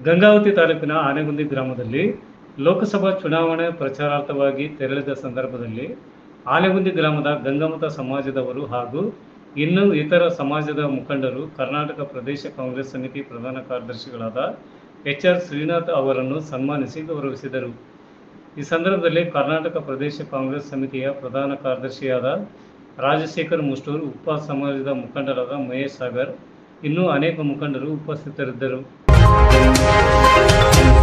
ಗಂಗಾವತಿ ತಾಲೂಕಿನ ಆನೆಗುಂದಿ ಗ್ರಾಮದಲ್ಲಿ ಲೋಕಸಭಾ ಚುನಾವಣೆ ಪ್ರಚಾರಾರ್ಥವಾಗಿ ತೆರಳಿದ ಸಂದರ್ಭದಲ್ಲಿ ಆನೆಗುಂದಿ ಗ್ರಾಮದ ಗಂಗಮತ ಸಮಾಜದವರು ಹಾಗೂ ಇನ್ನು ಇತರ ಸಮಾಜದ ಮುಖಂಡರು ಕರ್ನಾಟಕ ಪ್ರದೇಶ ಕಾಂಗ್ರೆಸ್ ಸಮಿತಿ ಪ್ರಧಾನ ಕಾರ್ಯದರ್ಶಿಗಳಾದ ಎಚ್ ಆರ್ ಶ್ರೀನಾಥ್ ಅವರನ್ನು ಸನ್ಮಾನಿಸಿ ಗೌರವಿಸಿದರು ಈ ಸಂದರ್ಭದಲ್ಲಿ ಕರ್ನಾಟಕ ಪ್ರದೇಶ ಕಾಂಗ್ರೆಸ್ ಸಮಿತಿಯ ಪ್ರಧಾನ ಕಾರ್ಯದರ್ಶಿಯಾದ ರಾಜಶೇಖರ್ ಮುಷ್ಟೂರ್ ಉಪ ಸಮಾಜದ ಮುಖಂಡರಾದ ಮಹೇಶ್ ಸಾಗರ್ ಇನ್ನೂ ಅನೇಕ ಮುಖಂಡರು ಉಪಸ್ಥಿತರಿದ್ದರು